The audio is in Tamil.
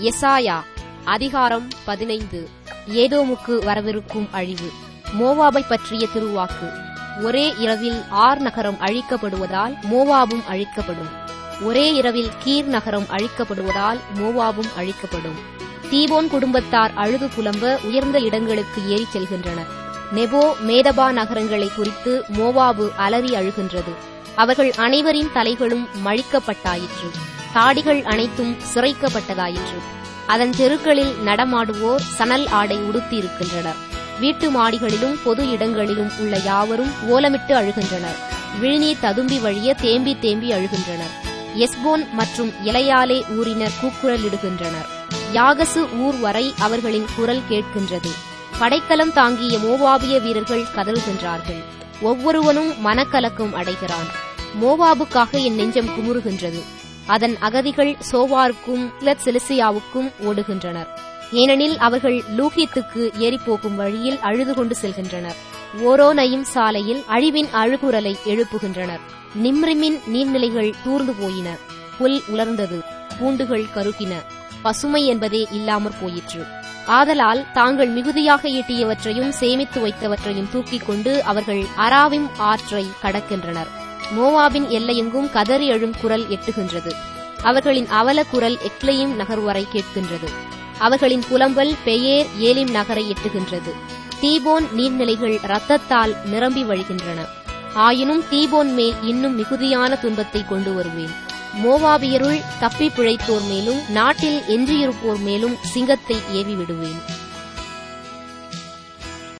எசாயா அதிகாரம் பதினைந்து ஏதோமுக்கு வரவிருக்கும் அழிவு மோவாபை பற்றிய திருவாக்கு ஒரே இரவில் ஆர் நகரம் அழிக்கப்படுவதால் மோவாபும் அழிக்கப்படும் ஒரே இரவில் கீர் நகரம் அழிக்கப்படுவதால் மோவாபும் அழிக்கப்படும் தீபோன் குடும்பத்தார் அழுது புலம்ப உயர்ந்த இடங்களுக்கு ஏறிச் செல்கின்றனர் நெபோ மேதபா நகரங்களை குறித்து மோவாபு அலறி அழுகின்றது அவர்கள் அனைவரின் தலைகளும் மழிக்கப்பட்டாயிற்று தாடிகள் அனைத்தும் சிறைக்கப்பட்டதாயிற்று அதன் தெருக்களில் நடமாடுவோர் சணல் ஆடை உடுத்தியிருக்கின்றனர் வீட்டு மாடிகளிலும் பொது இடங்களிலும் உள்ள யாவரும் ஓலமிட்டு அழுகின்றனர் விழிநீர் ததும்பி வழிய தேம்பி தேம்பி அழுகின்றனர் எஸ்போன் மற்றும் இலையாலே ஊரினர் கூக்குரலிடுகின்றனர் யாகசு ஊர் வரை அவர்களின் குரல் கேட்கின்றது படைக்கலம் தாங்கிய மோவாபிய வீரர்கள் கதறுகின்றார்கள் ஒவ்வொருவனும் மனக்கலக்கம் அடைகிறான் மோவாபுக்காக என் நெஞ்சம் குமுறுகின்றது அதன் அகதிகள் சோவாருக்கும் கிளத் செலிசியாவுக்கும் ஓடுகின்றனர் ஏனெனில் அவர்கள் லூகித்துக்கு ஏறிப்போகும் வழியில் அழுது கொண்டு செல்கின்றனர் ஓரோனையும் சாலையில் அழிவின் அழுகுரலை எழுப்புகின்றனர் நிம்ரிமின் நீர்நிலைகள் தூர்ந்து போயின புல் உலர்ந்தது பூண்டுகள் கருகின பசுமை என்பதே இல்லாமற் போயிற்று ஆதலால் தாங்கள் மிகுதியாக ஈட்டியவற்றையும் சேமித்து வைத்தவற்றையும் தூக்கிக் கொண்டு அவர்கள் அராவிம் ஆற்றை கடக்கின்றனர் மோவாபின் எல்லையெங்கும் கதறி எழும் குரல் எட்டுகின்றது அவர்களின் அவல குரல் எக்லையும் நகர் வரை கேட்கின்றது அவர்களின் புலம்பல் பெயேர் ஏலிம் நகரை எட்டுகின்றது தீபோன் நீர்நிலைகள் இரத்தத்தால் நிரம்பி வழிகின்றன ஆயினும் தீபோன் மேல் இன்னும் மிகுதியான துன்பத்தை கொண்டு வருவேன் மோவாபியருள் தப்பி பிழைத்தோர் மேலும் நாட்டில் எஞ்சியிருப்போர் மேலும் சிங்கத்தை ஏவி விடுவேன்